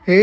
ஹே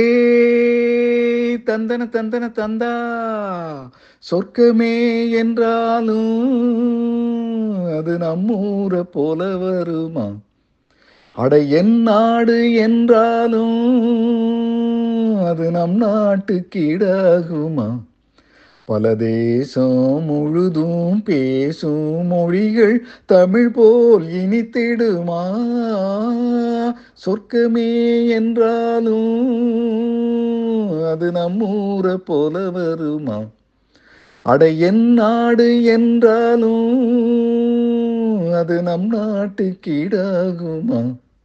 தந்தன தந்தன தந்தா சொர்க்கமே என்றாலும் அது நம்மூரை போல வருமா அட என் நாடு என்றாலும் அது நம் நாட்டு கீடாகுமா பல தேசம் முழுதும் பேசும் மொழிகள் தமிழ் போல் இனித்திடுமா சொர்க்கமே என்றாலும் அது நம்மூரை போல வருமா அட என் நாடு என்றாலும் அது நம் நாட்டு கீடாகுமா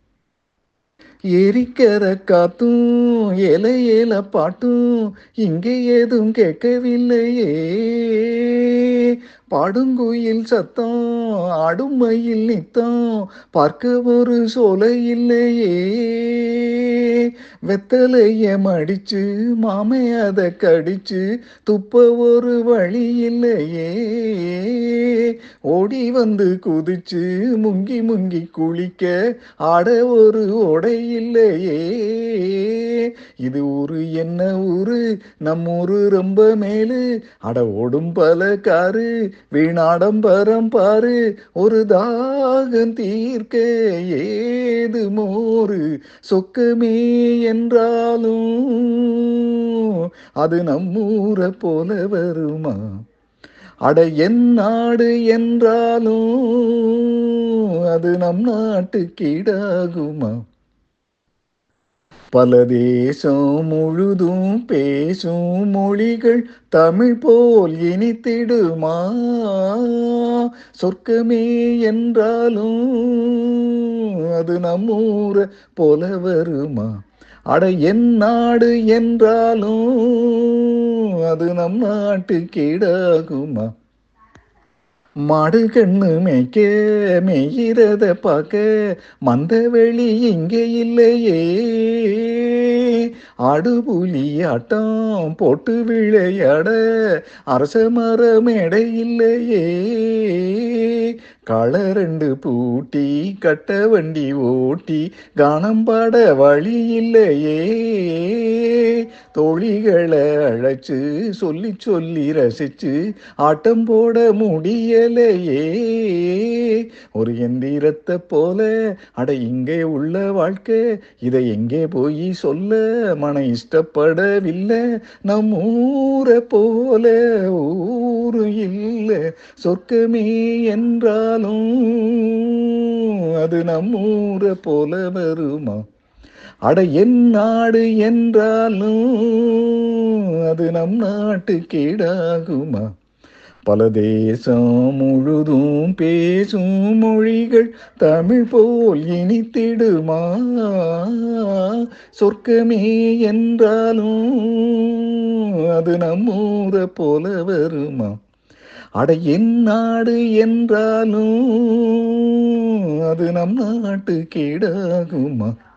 எரிக்கிற காத்தும் ஏல ஏல பாட்டும் இங்கே ஏதும் கேட்கவில்லையே பாடுங்குயில் சத்தம் ஆடும் மயில் நித்தம் பார்க்க ஒரு சோலை இல்லையே வெத்தலைய மடிச்சு மாமை அதை கடிச்சு துப்ப ஒரு வழி இல்லையே ஓடி வந்து குதிச்சு முங்கி முங்கி குளிக்க ஆட ஒரு ஒடை இல்லையே இது ஊரு என்ன ஊரு நம்ம ஊரு ரொம்ப மேலு அட ஓடும் பல காரு வீணாடம்பரம் பாரு ஒரு தாகம் தீர்க்க ஏது மோரு சொக்கமே என்றாலும் அது நம்மூரை போல வருமா அட என் நாடு என்றாலும் அது நம் நாட்டு கீடாகுமா பல தேசம் முழுதும் பேசும் மொழிகள் தமிழ் போல் இனித்திடுமா சொர்க்கமே என்றாலும் அது நம்மூரை போல வருமா அட என் நாடு என்றாலும் அது நம் நாட்டு கீடாகுமா மாடு கண்ணு மேய்க்க மேயிறத பார்க்க மந்த வெளி இங்கே இல்லையே ஆடு புலி ஆட்டம் போட்டு விளையாட அரச மர மேடை இல்லையே கள ரெண்டு பூட்டி கட்ட வண்டி ஓட்டி கானம் பாட வழி இல்லையே தோழிகளை அழைச்சு சொல்லி சொல்லி ரசிச்சு ஆட்டம் போட முடியலையே ஒரு எந்திரத்தை போல அட இங்கே உள்ள வாழ்க்கை இதை எங்கே போய் சொல்ல மன இஷ்டப்படவில்லை நம் ஊரை போல ஊரு இல்லை சொர்க்கமே என்றாலும் அது நம் ஊரை போல வருமா அட என் நாடு என்றாலும் அது நம் நாட்டு கீடாகுமா பல தேசம் முழுதும் பேசும் மொழிகள் தமிழ் போல் இனித்திடுமா சொர்க்கமே என்றாலும் அது நம்மூரை போல வருமா அட என் நாடு என்றாலும் அது நம் நாட்டு கீடாகுமா